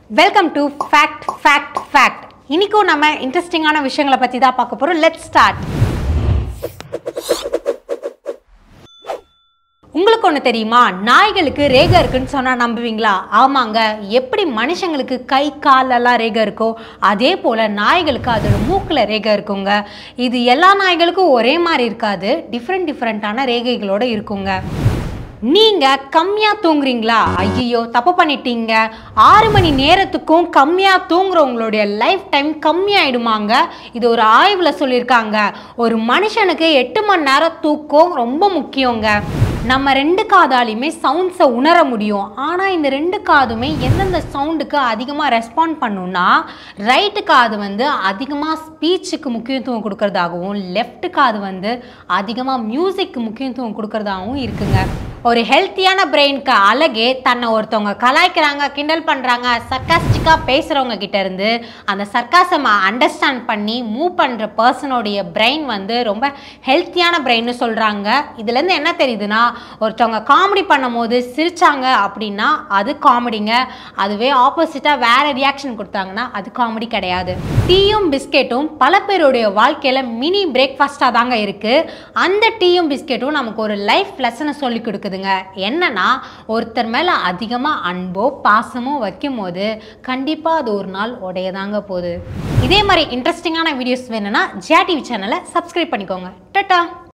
welcome to fact fact fact இன்னைக்கும் நம்ம இன்ட்ரெஸ்டிங்கான விஷயங்களை பற்றி தான் பார்க்க போகிறோம் லெட் ஸ்டார்ட் உங்களுக்கு ஒன்று தெரியுமா நாய்களுக்கு ரேகை இருக்குன்னு சொன்னால் நம்புவீங்களா ஆமாங்க எப்படி மனுஷங்களுக்கு கை காலெல்லாம் ரேகை இருக்கோ அதே போல் நாய்களுக்கு அதோட மூக்கில் ரேகை இருக்குங்க இது எல்லா நாய்களுக்கும் ஒரே மாதிரி இருக்காது டிஃப்ரெண்ட் டிஃப்ரெண்ட்டான ரேகைகளோட இருக்குங்க நீங்க கம்மியா தூங்குறீங்களா ஐயோ தப்பு பண்ணிட்டீங்க ஆறு மணி நேரத்துக்கும் கம்மியா தூங்குறவங்களுடைய லைஃப் டைம் கம்மியாயிடுமாங்க இது ஒரு ஆய்வுல சொல்லியிருக்காங்க ஒரு மனுஷனுக்கு எட்டு மணி நேரம் தூக்கம் ரொம்ப முக்கியங்க நம்ம ரெண்டு காதாலையுமே சவுண்ட்ஸை உணர முடியும் ஆனால் இந்த ரெண்டு காதுமே எந்தெந்த சவுண்டுக்கு அதிகமாக ரெஸ்பாண்ட் பண்ணுன்னா ரைட்டு காது வந்து அதிகமாக ஸ்பீச்சுக்கு முக்கியத்துவம் கொடுக்கறதாகவும் லெஃப்ட் காது வந்து அதிகமாக மியூசிக்கு முக்கியத்துவம் கொடுக்கறதாகவும் இருக்குங்க ஒரு ஹெல்த்தியான பிரெயினுக்கு அழகே தன்னை ஒருத்தவங்க கலாய்க்கிறாங்க கிண்டல் பண்ணுறாங்க சர்க்காஸ்டிக்காக பேசுகிறவங்க கிட்ட இருந்து அந்த சர்க்காசமை அண்டர்ஸ்டாண்ட் பண்ணி மூவ் பண்ணுற பர்சனோடைய பிரெயின் வந்து ரொம்ப ஹெல்த்தியான பிரெயின்னு சொல்கிறாங்க இதுலேருந்து என்ன தெரியுதுன்னா ஒருத்தவங்க காமெடி பண்ணும்போது சிரிச்சாங்க அப்படின்னா அது காமெடிங்க அதுவே ஆப்போசிட்டாக வேறு ரியாக்ஷன் கொடுத்தாங்கன்னா அது காமெடி கிடையாது டீயும் பிஸ்கெட்டும் பல பேருடைய வாழ்க்கையில் மினி பிரேக்ஃபாஸ்ட்டாக தாங்க இருக்குது அந்த டீயும் பிஸ்கெட்டும் நமக்கு ஒரு லைஃப் லெசனை சொல்லி கொடுக்குதுங்க என்னன்னா ஒருத்தர் மேலே அதிகமாக அன்போ பாசமோ வைக்கும் போது கண்டிப்பாக அது ஒரு நாள் உடையதாங்க போகுது இதே மாதிரி இன்ட்ரெஸ்டிங்கான வீடியோஸ் வேணும்னா ஜியா டிவி சேனலை சப்ஸ்கிரைப் பண்ணிக்கோங்க டட்டா